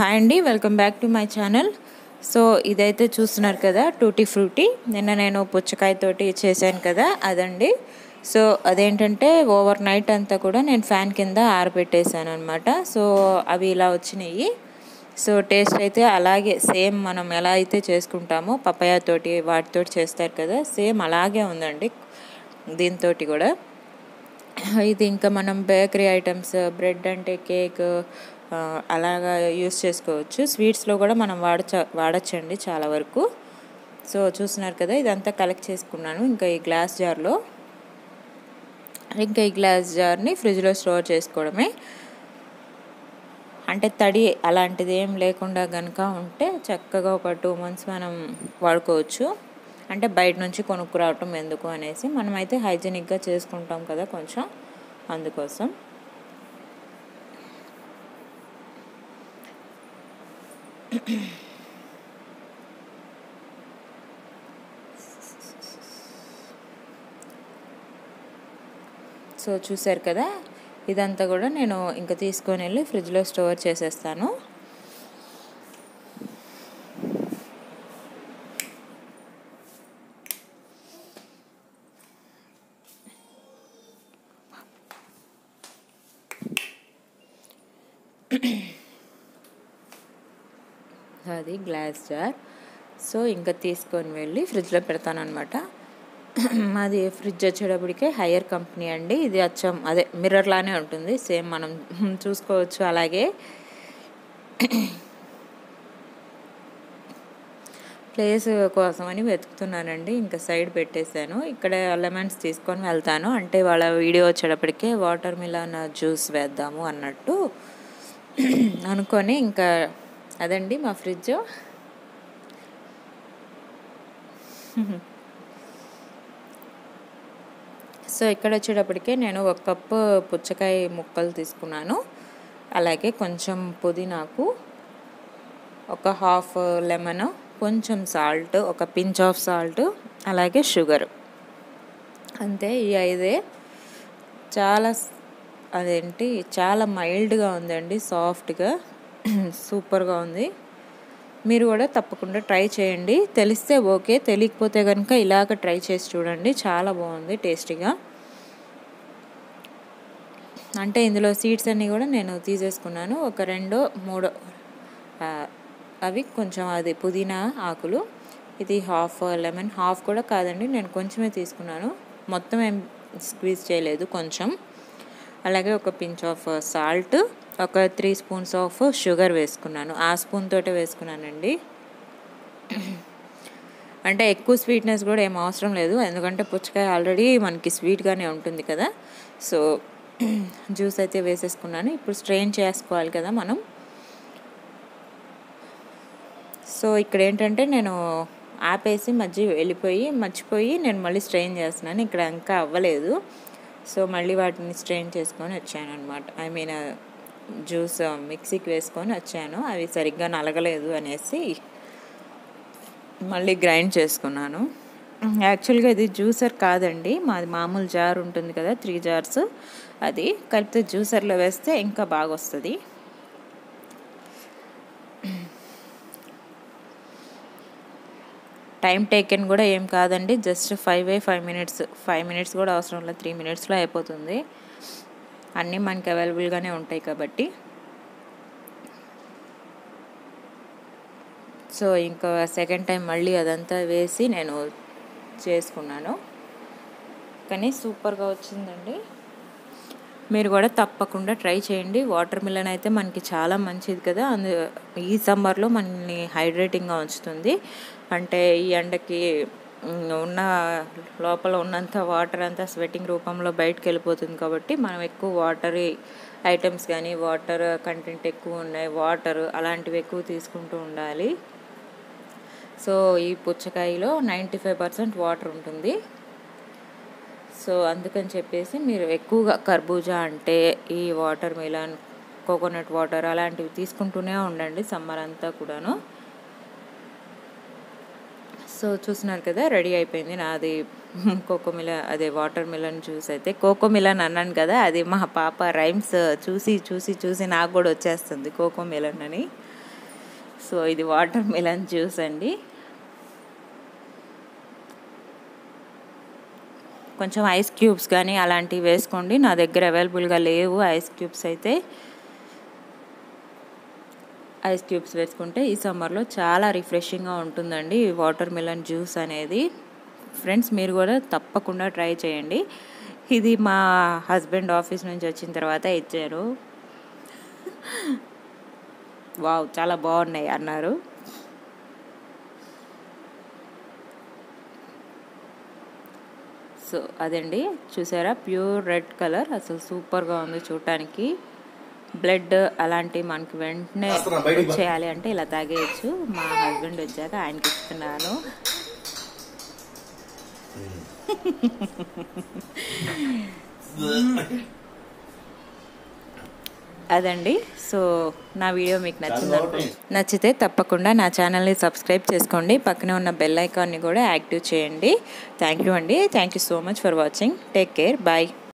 hi అండి welcome back to my channel so ఇదైతే చూస్తున్నారు కదా టూటీ ఫ్రూటీ నిన్న నేను పుచ్చకాయతోటి చేశాను కదా అదండి సో అదేంటంటే ఓవర్ నైట్ అంతా కూడా నేను ఫ్యాన్ కింద ఆరబెట్టేశాను అనమాట సో అవి ఇలా వచ్చినాయి సో టేస్ట్ అయితే అలాగే సేమ్ మనం ఎలా అయితే చేసుకుంటామో పపాయాతోటి వాటితోటి చేస్తారు కదా సేమ్ అలాగే ఉందండి దీంతో కూడా ఇది ఇంకా మనం బేకరీ ఐటమ్స్ బ్రెడ్ అంటే కేక్ అలాగా యూస్ చేసుకోవచ్చు స్వీట్స్లో కూడా మనం వాడచ వాడచ్చండి చాలా వరకు సో చూస్తున్నారు కదా ఇదంతా కలెక్ట్ చేసుకున్నాను ఇంకా ఈ గ్లాస్ జార్లో ఇంకా ఈ గ్లాస్ జార్ని ఫ్రిడ్జ్లో స్టోర్ చేసుకోవడమే అంటే తడి అలాంటిది ఏం లేకుండా కనుక ఉంటే చక్కగా ఒక టూ మంత్స్ మనం వాడుకోవచ్చు అంటే బయట నుంచి కొనుక్కురావటం ఎందుకు అనేసి మనమైతే హైజీనిక్గా చేసుకుంటాం కదా కొంచెం అందుకోసం సో చూసారు కదా ఇదంతా కూడా నేను ఇంకా తీసుకొని వెళ్ళి ఫ్రిడ్జ్లో స్టోర్ చేసేస్తాను అది గ్లాస్ జార్ సో ఇంకా తీసుకొని వెళ్ళి ఫ్రిడ్జ్లో పెడతాను అనమాట మాది ఫ్రిడ్జ్ వచ్చేటప్పటికే హయ్యర్ కంపెనీ అండి ఇది అచ్చం అదే మిర్రర్ లానే ఉంటుంది సేమ్ మనం చూసుకోవచ్చు అలాగే ప్లేస్ కోసమని వెతుకుతున్నానండి ఇంకా సైడ్ పెట్టేశాను ఇక్కడ లెమన్స్ తీసుకొని వెళ్తాను అంటే వాళ్ళ వీడియో వచ్చేటప్పటికే వాటర్ మిలాన్ జ్యూస్ వేద్దాము అన్నట్టు అనుకొని ఇంకా అదండి మా ఫ్రిడ్జ్ సో ఇక్కడ వచ్చేటప్పటికే నేను ఒక కప్పు పుచ్చకాయ ముక్కలు తీసుకున్నాను అలాగే కొంచెం పుదీనాకు ఒక హాఫ్ లెమన్ కొంచెం సాల్ట్ ఒక పించ్ ఆఫ్ సాల్ట్ అలాగే షుగర్ అంతే ఈ ఐదే చాలా అదేంటి చాలా మైల్డ్గా ఉందండి సాఫ్ట్గా సూపర్గా ఉంది మీరు కూడా తప్పకుండా ట్రై చేయండి తెలిస్తే ఓకే తెలియకపోతే కనుక ఇలాగ ట్రై చేసి చూడండి చాలా బాగుంది టేస్టీగా అంటే ఇందులో సీడ్స్ అన్నీ కూడా నేను తీసేసుకున్నాను ఒక రెండో మూడో అవి కొంచెం అది పుదీనా ఆకులు ఇది హాఫ్ లెమన్ హాఫ్ కూడా కాదండి నేను కొంచెమే తీసుకున్నాను మొత్తం ఏం స్క్వీజ్ చేయలేదు కొంచెం అలాగే ఒక పించ్ ఆఫ్ సాల్ట్ ఒక త్రీ స్పూన్స్ ఆఫ్ షుగర్ వేసుకున్నాను ఆ స్పూన్ తోటే వేసుకున్నానండి అంటే ఎక్కువ స్వీట్నెస్ కూడా ఏం అవసరం లేదు ఎందుకంటే పుచ్చకాయ ఆల్రెడీ మనకి స్వీట్గానే ఉంటుంది కదా సో జ్యూస్ అయితే వేసేసుకున్నాను ఇప్పుడు స్ట్రెయిన్ చేసుకోవాలి కదా మనం సో ఇక్కడ ఏంటంటే నేను ఆపేసి మధ్య వెళ్ళిపోయి మర్చిపోయి నేను మళ్ళీ స్ట్రెయిన్ చేస్తున్నాను ఇక్కడ ఇంకా అవ్వలేదు సో మళ్ళీ వాటిని స్ట్రెయిన్ చేసుకొని వచ్చాను అనమాట ఐ మీన్ జ్యూస్ మిక్సీకి వేసుకొని వచ్చాను అవి సరిగ్గా నలగలేదు అనేసి మళ్ళీ గ్రైండ్ చేసుకున్నాను యాక్చువల్గా ఇది జ్యూసర్ కాదండి మాది మామూలు జార్ ఉంటుంది కదా త్రీ జార్స్ అది కలిపితే జ్యూసర్లో వేస్తే ఇంకా బాగా వస్తుంది టైం టేకెన్ కూడా ఏం కాదండి just five five minutes five minutes కూడా అవసరం లేదు త్రీ మినిట్స్లో అయిపోతుంది అన్నీ మనకి అవైలబుల్గానే ఉంటాయి కాబట్టి సో ఇంకా సెకండ్ టైం మళ్ళీ అదంతా వేసి నేను చేసుకున్నాను కానీ సూపర్గా వచ్చిందండి మీరు కూడా తప్పకుండా ట్రై చేయండి వాటర్ మిలన్ అయితే మనకి చాలా మంచిది కదా అందు ఈ సమ్మర్లో మనల్ని హైడ్రేటింగ్గా ఉంచుతుంది అంటే ఈ ఎండకి ఉన్న లోపల ఉన్నంత వాటర్ అంతా స్వెట్టింగ్ రూపంలో బయటకు వెళ్ళిపోతుంది కాబట్టి మనం ఎక్కువ వాటర్ ఐటమ్స్ కానీ వాటర్ కంటెంట్ ఎక్కువ ఉన్నాయి వాటర్ అలాంటివి ఎక్కువ తీసుకుంటూ ఉండాలి సో ఈ పుచ్చకాయలో నైంటీ ఫైవ్ పర్సెంట్ వాటర్ ఉంటుంది సో అందుకని చెప్పేసి మీరు ఎక్కువగా కర్బూజా అంటే ఈ వాటర్ మిలన్ కోకోనట్ వాటర్ అలాంటివి తీసుకుంటూనే ఉండండి సమ్మర్ అంతా కూడాను సో చూస్తున్నారు కదా రెడీ అయిపోయింది నాది కోకో మిలన్ అదే వాటర్ మిలన్ జ్యూస్ అయితే కోకో మిలన్ అన్నాను కదా అది మా పాప రైమ్స్ చూసి చూసి చూసి నాకు కూడా వచ్చేస్తుంది కోకో మిలన్ అని సో ఇది వాటర్ మిలన్ జ్యూస్ అండి కొంచెం ఐస్ క్యూబ్స్ కానీ అలాంటివి వేసుకోండి నా దగ్గర అవైలబుల్గా లేవు ఐస్ క్యూబ్స్ అయితే ఐస్ క్యూబ్స్ వేసుకుంటే ఈ సమ్మర్లో చాలా రిఫ్రెషింగ్గా ఉంటుందండి ఈ వాటర్ మిలన్ జ్యూస్ అనేది ఫ్రెండ్స్ మీరు కూడా తప్పకుండా ట్రై చేయండి ఇది మా హస్బెండ్ ఆఫీస్ నుంచి వచ్చిన తర్వాత ఇచ్చారు వావ్ చాలా బాగున్నాయి అన్నారు సో అదండి చూసారా ప్యూర్ రెడ్ కలర్ అసలు సూపర్గా ఉంది చూడటానికి బ్లడ్ అలాంటి మనకి వెంటనే వచ్చేయాలి అంటే ఇలా తాగేయచ్చు మా హస్బెండ్ వచ్చాక ఆయనకి ఇస్తున్నాను అదండి సో నా వీడియో మీకు నచ్చింది నచ్చితే తప్పకుండా నా ఛానల్ని సబ్స్క్రైబ్ చేసుకోండి పక్కనే ఉన్న బెల్ ఐకాన్ని కూడా యాక్టివ్ చేయండి థ్యాంక్ యూ అండి thank you so much for watching take care bye